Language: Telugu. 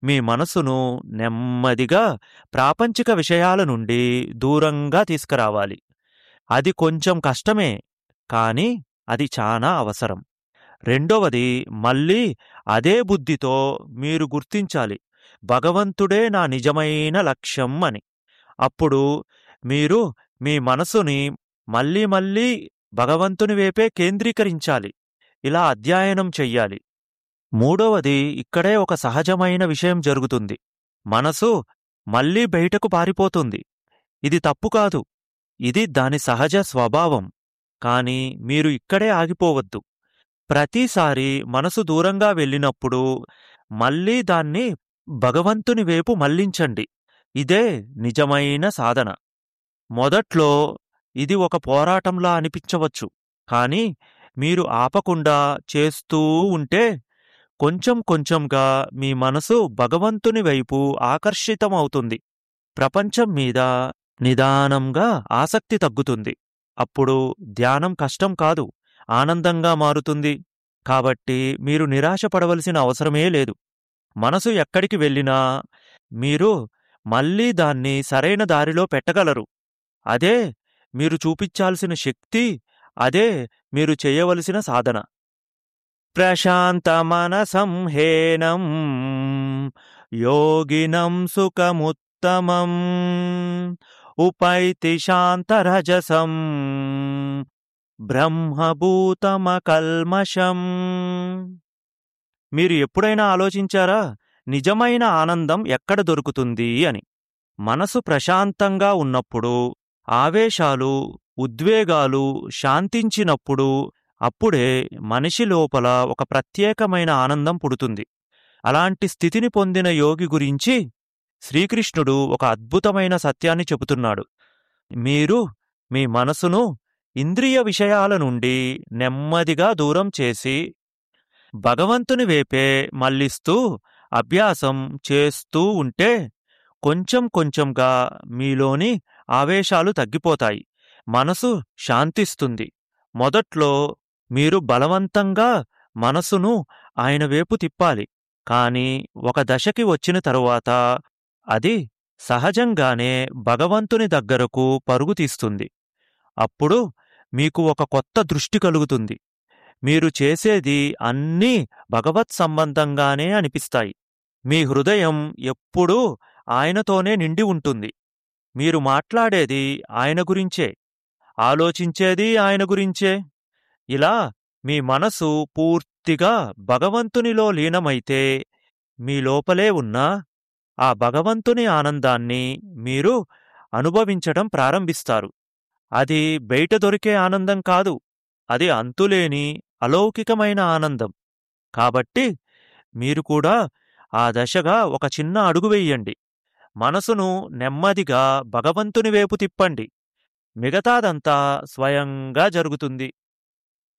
మీ మనసును నెమ్మదిగా ప్రాపంచిక విషయాల నుండి దూరంగా తీసుకురావాలి అది కొంచెం కష్టమే కానీ అది చాలా అవసరం రెండవది మళ్ళీ అదే బుద్ధితో మీరు గుర్తించాలి భగవంతుడే నా నిజమైన లక్ష్యం అని అప్పుడు మీరు మీ మనసుని మళ్ళీ మళ్ళీ భగవంతుని వైపే కేంద్రీకరించాలి ఇలా అధ్యయనం చెయ్యాలి మూడవది ఇక్కడే ఒక సహజమైన విషయం జరుగుతుంది మనసు మళ్ళీ బయటకు పారిపోతుంది ఇది తప్పు కాదు ఇది దాని సహజ స్వభావం కాని మీరు ఇక్కడే ఆగిపోవద్దు ప్రతిసారి మనసు దూరంగా వెళ్ళినప్పుడు మళ్ళీ దాన్ని భగవంతుని వైపు మళ్లించండి ఇదే నిజమైన సాధన మొదట్లో ఇది ఒక పోరాటంలా అనిపించవచ్చు కాని మీరు ఆపకుండా చేస్తూ ఉంటే కొంచెం కొంచెంగా మీ మనసు భగవంతుని వైపు ఆకర్షితమవుతుంది ప్రపంచం మీద నిదానంగా ఆసక్తి తగ్గుతుంది అప్పుడు ధ్యానం కష్టం కాదు ఆనందంగా మారుతుంది కాబట్టి మీరు నిరాశపడవలసిన అవసరమే లేదు మనసు ఎక్కడికి వెళ్ళినా మీరు మళ్ళీ దాన్ని సరైన దారిలో పెట్టగలరు అదే మీరు చూపించాల్సిన శక్తి అదే మీరు చేయవలసిన సాధన ప్రశాంతమనసంహేనం యోగినం సుఖముత్తమం ఉపైతి శాంతరజసం బ్రహ్మభూతమకల్మషం మీరు ఎప్పుడైనా ఆలోచించారా నిజమైన ఆనందం ఎక్కడ దొరుకుతుంది అని మనసు ప్రశాంతంగా ఉన్నప్పుడు ఆవేశాలు ఉద్వేగాలు శాంతించినప్పుడు అప్పుడే మనిషి లోపల ఒక ప్రత్యేకమైన ఆనందం పుడుతుంది అలాంటి స్థితిని పొందిన యోగి గురించి శ్రీకృష్ణుడు ఒక అద్భుతమైన సత్యాన్ని చెబుతున్నాడు మీరు మీ మనసును ఇంద్రియ విషయాల నుండి నెమ్మదిగా దూరం చేసి భగవంతుని వైపే మళ్ళిస్తూ అభ్యాసం చేస్తూ ఉంటే కొంచెం కొంచెంగా మీలోని ఆవేశాలు తగ్గిపోతాయి మనసు శాంతిస్తుంది మొదట్లో మీరు బలవంతంగా మనసును ఆయన వైపు తిప్పాలి కాని ఒక దశకి వచ్చిన తరువాత అది సహజంగానే భగవంతుని దగ్గరకు పరుగు తీస్తుంది అప్పుడు మీకు ఒక కొత్త దృష్టి కలుగుతుంది మీరు చేసేది అన్నీ భగవత్ సంబంధంగానే అనిపిస్తాయి మీ హృదయం ఎప్పుడూ ఆయనతోనే నిండి ఉంటుంది మీరు మాట్లాడేది ఆయన గురించే ఆలోచించేది ఆయన గురించే ఇలా మీ మనసు పూర్తిగా భగవంతునిలో లీనమైతే మీ లోపలే ఉన్న ఆ భగవంతుని ఆనందాన్ని మీరు అనుభవించడం ప్రారంభిస్తారు అది బయట దొరికే ఆనందం కాదు అది అంతులేని అలౌకికమైన ఆనందం కాబట్టి మీరు కూడా ఆ దశగా ఒక చిన్న అడుగు వెయ్యండి మనసును నెమ్మదిగా భగవంతుని వైపు తిప్పండి మిగతాదంతా స్వయంగా జరుగుతుంది